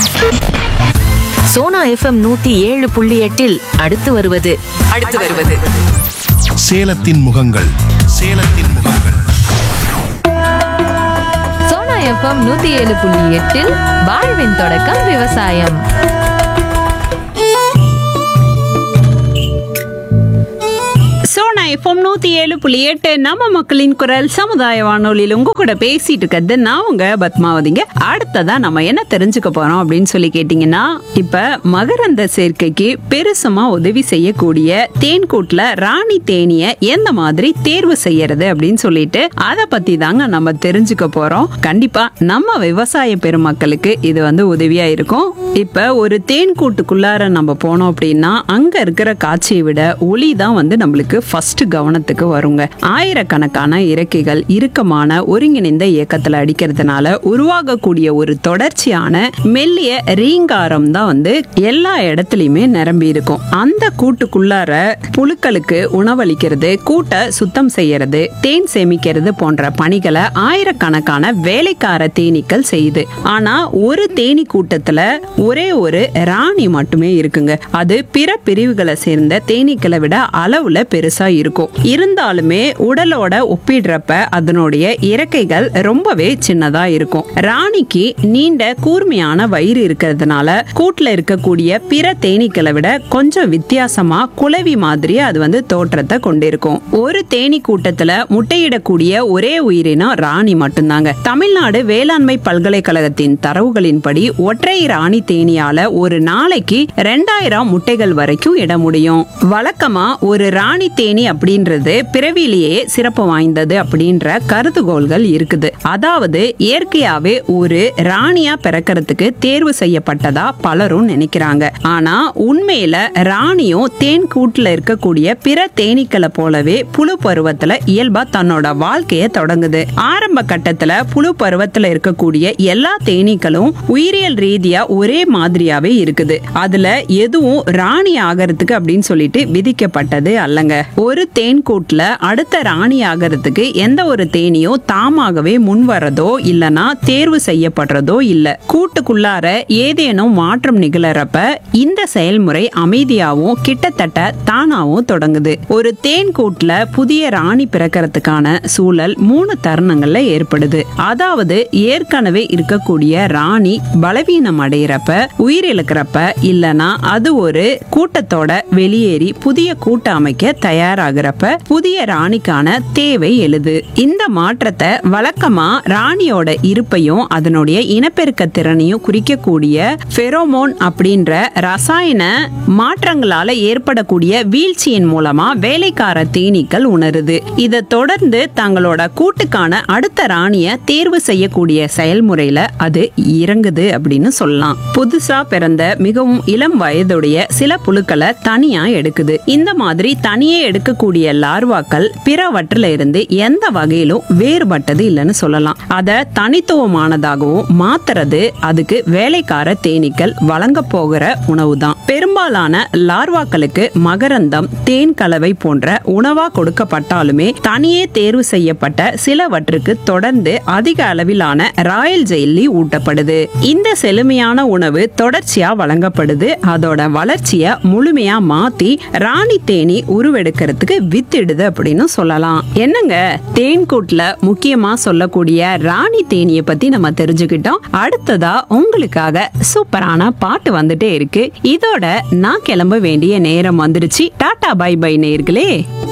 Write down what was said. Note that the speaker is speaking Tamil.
சோனா எஃப்எம் நூத்தி ஏழு புள்ளி எட்டில் அடுத்து வருவது அடுத்து வருவது சேலத்தின் முகங்கள் சேலத்தின் முகங்கள் சோனா எஃப்எம் நூத்தி ஏழு புள்ளி எட்டில் வாழ்வின் தொடக்கம் விவசாயம் சோனா எஃப்எம் நூத்தி ஏழு புள்ளி எட்டு நம்ம மக்களின் குரல் சமுதாய வானொலியில் உங்க கூட பேசிட்டு இருக்கிறது நான் உங்க பத்மாவதிங்க அடுத்ததா நம்ம என்ன தெரிஞ்சுக்க போறோம் அப்படின்னு சொல்லி கேட்டீங்கன்னா இப்ப மகரந்த சேர்க்கைக்கு பெருசுமா உதவி செய்யக்கூடிய தேன்கூட்ல ராணி தேனிய எந்த மாதிரி தேர்வு செய்யறது அப்படின்னு சொல்லிட்டு அதை பத்தி தாங்க நம்ம தெரிஞ்சுக்க போறோம் கண்டிப்பா நம்ம விவசாய பெருமக்களுக்கு இது வந்து உதவியா இருக்கும் இப்ப ஒரு தேன் கூட்டுக்குள்ளார நம்ம போனோம் அப்படின்னா அங்க இருக்கிற காட்சியை விட ஒளி தான் வந்து நம்மளுக்கு ஃபர்ஸ்ட் கவனத்துக்கு வருங்க ஆயிரக்கணக்கான இறக்கைகள் இறுக்கமான ஒருங்கிணைந்த இயக்கத்துல அடிக்கிறதுனால உருவாகக்கூடிய ஒரு தொடர்ச்சியான மெல்லிய ரீங்காரம் தான் வந்து எல்லா இடத்துலயுமே நிரம்பி இருக்கும் அந்த கூட்டுக்குள்ளார புழுக்களுக்கு உணவளிக்கிறது கூட்டை சுத்தம் செய்யறது தேன் சேமிக்கிறது போன்ற பணிகளை ஆயிரக்கணக்கான வேலைக்கார தேனீக்கள் செய்யுது ஆனா ஒரு தேனி கூட்டத்துல ஒரே ஒரு ராணி மட்டுமே இருக்குங்க அது பிற பிரிவுகளை சேர்ந்த தேனீக்களை விட அளவுல பெருசா இருக்கும் இருந்தாலுமே உடலோட ஒப்பிடுறப்ப அதனுடைய இறக்கைகள் ரொம்பவே சின்னதா இருக்கும் ராணிக்கு நீண்ட கூர்மையான வயிறு இருக்கிறதுனால கூட்டுல இருக்கக்கூடிய பிற தேனீக்களை விட கொஞ்சம் வித்தியாசமா குளவி மாதிரி அது வந்து தோற்றத்தை கொண்டிருக்கும் ஒரு தேனி கூட்டத்துல முட்டையிடக்கூடிய ஒரே உயிரினம் ராணி மட்டும்தாங்க தமிழ்நாடு வேளாண்மை பல்கலைக்கழகத்தின் தரவுகளின்படி ஒற்றை ராணி தேனியால ஒரு நாளைக்கு ரெண்டாயிரம் முட்டைகள் வரைக்கும் இட முடியும் வழக்கமா ஒரு ராணி தேனி அப்படின்றது பிறவிலேயே சிறப்பு வாய்ந்தது அப்படின்ற கருதுகோள்கள் இருக்குது அதாவது இயற்கையாவே ஒரு ராணியா பிறக்கிறதுக்கு தேர்வு செய்யப்பட்டதா பலரும் நினைக்கிறாங்க ஆனா உண்மையில ராணியும் தேன் கூட்டுல இருக்கக்கூடிய பிற தேனீக்களை போலவே புழு பருவத்துல இயல்பா தன்னோட வாழ்க்கைய தொடங்குது ஆரம்ப கட்டத்துல புழு பருவத்துல இருக்கக்கூடிய எல்லா தேனீக்களும் உயிரியல் ரீதியா ஒரே மாதிரியாவே இருக்குது அதுல எதுவும் ராணி ஆகிறதுக்கு அப்படின்னு சொல்லிட்டு விதிக்கப்பட்டது அல்லங்க ஒரு தேன் கூட்டுல அடுத்த ராணி ஆகிறதுக்கு எந்த ஒரு தேனியும் தாமாகவே முன் வரதோ இல்லனா தேர்வு செய்யப்படுறதோ இல்ல கூட்டுக்குள்ளார ஏதேனும் மாற்றம் நிகழறப்ப இந்த செயல்முறை அமைதியாவும் கிட்டத்தட்ட தானாவும் தொடங்குது ஒரு தேன் கூட்டுல புதிய ராணி பிறக்கிறதுக்கான சூழல் மூணு தருணங்கள்ல ஏற்படுது அதாவது ஏற்கனவே இருக்கக்கூடிய ராணி பலவீனம் அடையிறப்ப உயிரிழக்கிறப்ப இல்லனா அது ஒரு கூட்டத்தோட வெளியேறி புதிய கூட்ட அமைக்க தயாராகிறப்ப புதிய ராணிக்கான தேவை எழுது இந்த மாற்றத்தை வழக்கமா ராணியோட இருப்பையும் அதனுடைய இனப்பெருக்க திறனையும் குறிக்கக்கூடிய ஃபெரோமோன் அப்படின்ற ரசாயன மாற்றங்களால ஏற்படக்கூடிய வீழ்ச்சியின் மூலமா வேலைக்கார தேனீக்கள் உணருது இதை தொடர்ந்து தங்களோட கூட்டுக்கான அடுத்த ராணிய தேர்வு செய்யக்கூடிய செயல்முறையில அது இறங்குது அப்படின்னு சொல்லலாம் புதுசா பிறந்த மிகவும் இளம் வயதுடைய சில புழுக்களை தனியா எடுக்குது இந்த மாதிரி தனியே எடுக்கக்கூடிய லார்வாக்கள் பிறவற்றில இருந்து எந்த வகையிலும் வேறுபட்டது இல்லைன்னு சொல்லலாம் அதை தனித்துவமானதாகவும் மாத்துறது அதுக்கு வேலைக்கார தேனீக்கள் வழங்க போகிற உணவு தான் பெரும்பாலான லார்வாக்களுக்கு மகரந்தம் தேன் கலவை போன்ற உணவா கொடுக்கப்பட்டாலுமே தனியே தேர்வு செய்யப்பட்ட சிலவற்றுக்கு தொடர்ந்து அதிக அளவிலான ராயல் ஜெல்லி ஊட்டப்படுது இந்த செழுமையான உணவு தொடர்ச்சியா வழங்கப்படுது அதோட வளர்ச்சிய முழுமையா மாத்தி ராணி தேனி உருவெடுக்கிறதுக்கு வித்திடுது அப்படின்னு சொல்லலாம் என்னங்க தேன்கூட்ல முக்கியமா சொல்லக்கூடிய ராணி தேனியை பத்தி நம்ம தெரிஞ்சுக்கிட்டோம் அடுத்ததா உங்களுக்காக சூப்பரான பாட்டு வந்துட்டே இருக்கு இதோட நான் கிளம்ப வேண்டிய நேரம் வந்துருச்சு டாடா பை பை நேர்களே